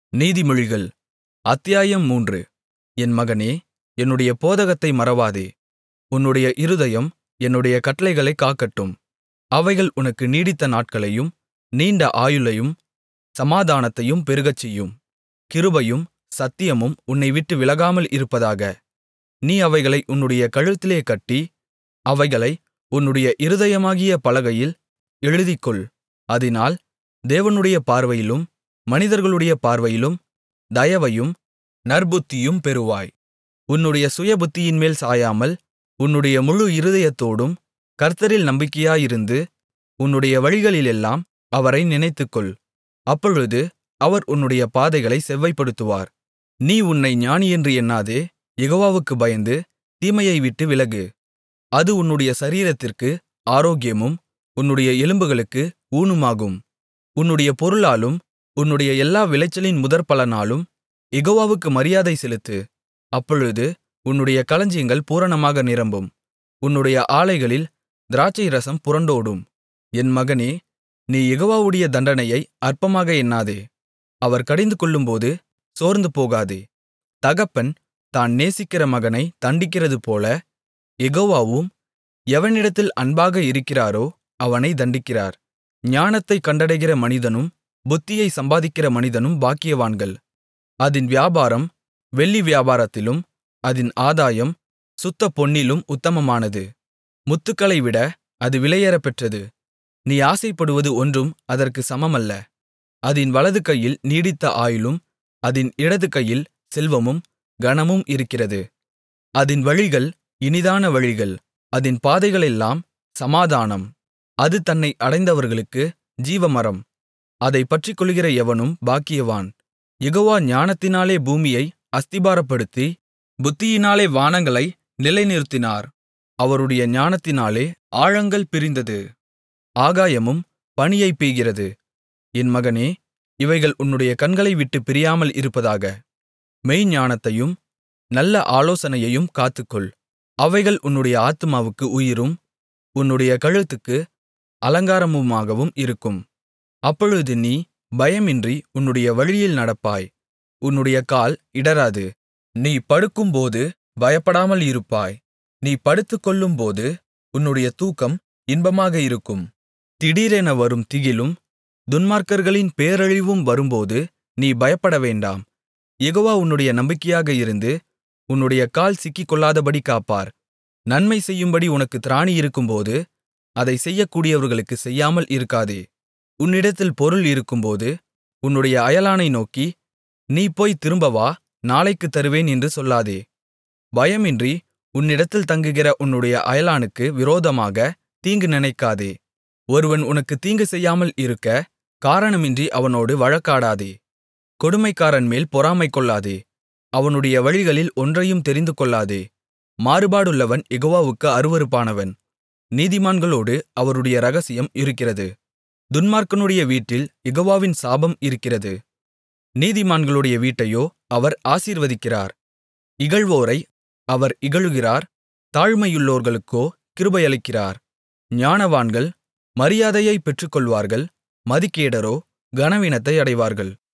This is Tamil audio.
நீதிமொழிகள் அத்தியாயம் மூன்று என் மகனே என்னுடைய போதகத்தை மறவாதே உன்னுடைய இருதயம் என்னுடைய கட்டளைகளைக் காக்கட்டும் அவைகள் உனக்கு நீடித்த நாட்களையும் நீண்ட ஆயுளையும் சமாதானத்தையும் பெருகச்செய்யும் கிருபையும் சத்தியமும் உன்னைவிட்டு விலகாமல் இருப்பதாக நீ அவைகளை உன்னுடைய கழுத்திலே கட்டி அவைகளை உன்னுடைய இருதயமாகிய பலகையில் எழுதிக்கொள் அதினால் தேவனுடைய பார்வையிலும் மனிதர்களுடைய பார்வையிலும் தயவையும் நற்புத்தியும் பெறுவாய் உன்னுடைய சுயபுத்தியின்மேல் சாயாமல் உன்னுடைய முழு இருதயத்தோடும் கர்த்தரில் நம்பிக்கையாயிருந்து உன்னுடைய வழிகளிலெல்லாம் அவரை நினைத்துக்கொள் அப்பொழுது அவர் உன்னுடைய பாதைகளைச் செவ்வைப்படுத்துவார் நீ உன்னை ஞானியென்று எண்ணாதே யெகோவாவுக்குப் பயந்து தீமையை விட்டு விலகு அது உன்னுடைய சரீரத்திற்கு ஆரோக்கியமும் உன்னுடைய எலும்புகளுக்கு ஊனுமாகும் உன்னுடைய பொருளாலும் உன்னுடைய எல்லா விளைச்சலின் முதற்பலனாலும் யெகோவாவுக்கு மரியாதை செலுத்து அப்பொழுது உன்னுடைய களஞ்சியங்கள் பூரணமாக நிரம்பும் உன்னுடைய ஆலைகளில் திராட்சைரசம் புரண்டோடும் என் மகனே நீ யெகோவாவுடைய தண்டனையை அற்பமாக எண்ணாதே அவர் கடிந்துகொள்ளும்போது சோர்ந்துபோகாதே தகப்பன் தான் நேசிக்கிற மகனைத் தண்டிக்கிறதுபோல யெகோவாவும் எவனிடத்தில் அன்பாக இருக்கிறாரோ அவனைத் தண்டிக்கிறார் ஞானத்தைக் கண்டடைகிற மனிதனும் புத்தியை சம்பாதிக்கிற மனிதனும் பாக்கியவான்கள் அதின் வியாபாரம் வெள்ளி வியாபாரத்திலும் அதின் ஆதாயம் சுத்தப் பொன்னிலும் உத்தமமானது முத்துக்களைவிட அது விலையேறப்பெற்றது நீ ஆசைப்படுவது ஒன்றும் அதற்கு சமமல்ல அதின் வலது கையில் நீடித்த ஆயுளும் அதின் இடது கையில் செல்வமும் கனமும் இருக்கிறது அதின் வழிகள் இனிதான வழிகள் அதின் பாதைகளெல்லாம் சமாதானம் அது தன்னை அடைந்தவர்களுக்கு ஜீவமரம் அதைப் பற்றிக்கொள்ளுகிற எவனும் பாக்கியவான் யெகோவா ஞானத்தினாலே பூமியை அஸ்திபாரப்படுத்தி புத்தியினாலே வானங்களை நிலைநிறுத்தினார் அவருடைய ஞானத்தினாலே ஆழங்கள் பிரிந்தது ஆகாயமும் பனியைப் பெய்கிறது என் மகனே இவைகள் உன்னுடைய கண்களை விட்டுப் பிரியாமல் இருப்பதாக மெய்ஞானத்தையும் நல்ல ஆலோசனையையும் காத்துக்கொள் அவைகள் உன்னுடைய ஆத்துமாவுக்கு உயிரும் உன்னுடைய கழுத்துக்கு அலங்காரமுமாகவும் இருக்கும் அப்பொழுது நீ பயமின்றி உன்னுடைய வழியில் நடப்பாய் உன்னுடைய கால் இடறாது நீ படுக்கும்போது பயப்படாமல் இருப்பாய் நீ படுத்துக்கொள்ளும்போது உன்னுடைய தூக்கம் இன்பமாக இருக்கும் திடீரென வரும் திகிலும் துன்மார்க்கர்களின் பேரழிவும் வரும்போது நீ பயப்பட வேண்டாம் யெகோவா உன்னுடைய நம்பிக்கையாக இருந்து உன்னுடைய கால் சிக்கிக்கொள்ளாதபடி காப்பார் நன்மை செய்யும்படி உனக்கு திராணி இருக்கும்போது அதை செய்யக்கூடியவர்களுக்கு செய்யாமல் இருக்காதே உன்னிடத்தில் பொருள் இருக்கும்போது உன்னுடைய அயலானை நோக்கி நீ போய் திரும்ப வா நாளைக்குத் தருவேன் என்று சொல்லாதே பயமின்றி உன்னிடத்தில் தங்குகிற உன்னுடைய அயலானுக்கு விரோதமாக தீங்கு நினைக்காதே ஒருவன் உனக்கு தீங்கு செய்யாமல் இருக்க காரணமின்றி அவனோடு வழக்காடாதே கொடுமைக்காரன் மேல் பொறாமை கொள்ளாதே அவனுடைய வழிகளில் ஒன்றையும் தெரிந்துகொள்ளாதே மாறுபாடுள்ளவன் யெகோவாவுக்கு அருவருப்பானவன் நீதிமான்களோடு அவருடைய இரகசியம் இருக்கிறது துன்மார்க்கனுடைய வீட்டில் யெகோவாவின் சாபம் இருக்கிறது நீதிமான்களுடைய வீட்டையோ அவர் ஆசீர்வதிக்கிறார் இகழ்வோரை அவர் இகழுகிறார் தாழ்மையுள்ளோர்களுக்கோ கிருபையளிக்கிறார் ஞானவான்கள் மரியாதையைப் பெற்றுக்கொள்வார்கள் மதிகேடரோ கனவீனத்தை அடைவார்கள்